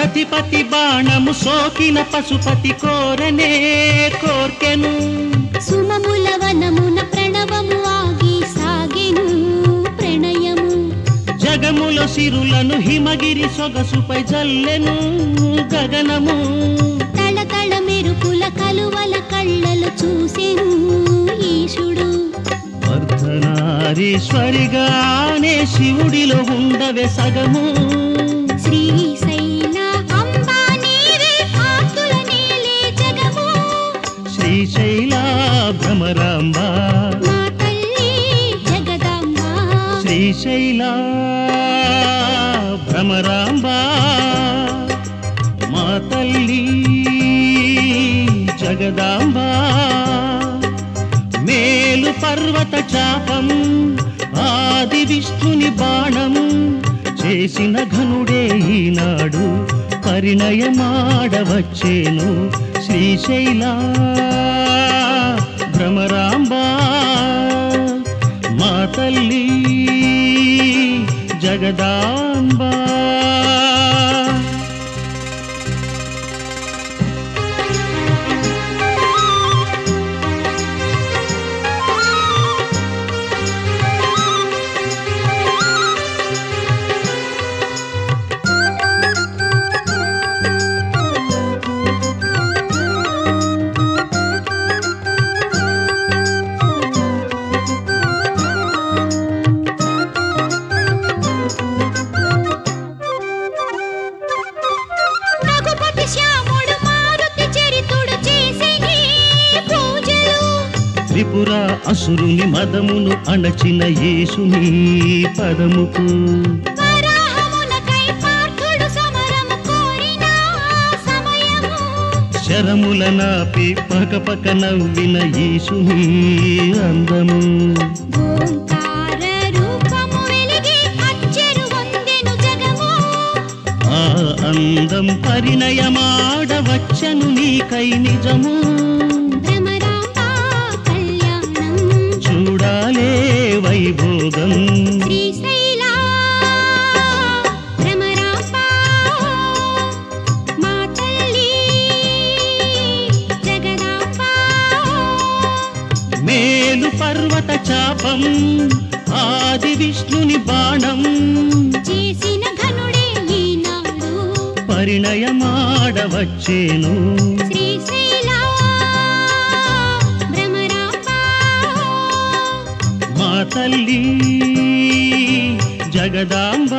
సతిపతి బాణము సోకిన పశుపతి కోరనే కోర్కెను సుమముల వనమున ప్రణవము ఆగి సాగెను ప్రణయము జగముల సిరులను హిమగిరి సొగసుపై జల్లెను గగనము తళతళ మెరుపుల కలువల కళ్ళలు చూసెను ఈశుడు అర్ధనారీశ్వరిగానే శివుడిలో ఉండవే సగము శ్రీశైల అంబా నీవే ఆతుల నీలే జగము శ్రీశైల భ్రమరాంబ మా తల్లి జగదాంబ శ్రీశైల భ్రమరాంబ మా తల్లి జగదాంబ మేలు పర్వత చాపం ఆది విష్ణుని బాణం చేసిన ఘనుడే ఈనాడు పరిణయమాడవచ్చేను శ్రీశైల భ్రమరాంబ మా తల్లి జగదాంబ రఘుపతి శ్యాముడు మారుతి చరితుడు చేసే నీ పూజలు త్రిపుర అసురుని మదమును అణచిన యేసుని పదముకు వరాహమునకై పార్థుడు సమరము కోరిన సమయము శరముల నాపి పకపక నవ్విన యేసుని అందము ఓంకార రూపము వెలిగి అచ్చెరు వందెను జగము ఆ అందం పరిణయమాడవచ్చను నీకై నిజము భ్రమరాంబ కళ్యాణం చూడాలే వైభోగం శ్రీశైల భ్రమరాంబ మా తల్లి జగదాంబ మేలు పర్వత చాపం ఆది విష్ణుని బాణం చేసిన ఘనుడే ఈనాడు పరిణయమాడవచ్చేను శ్రీశైల భ్రమరాంబ మా తల్లి జగదాంబ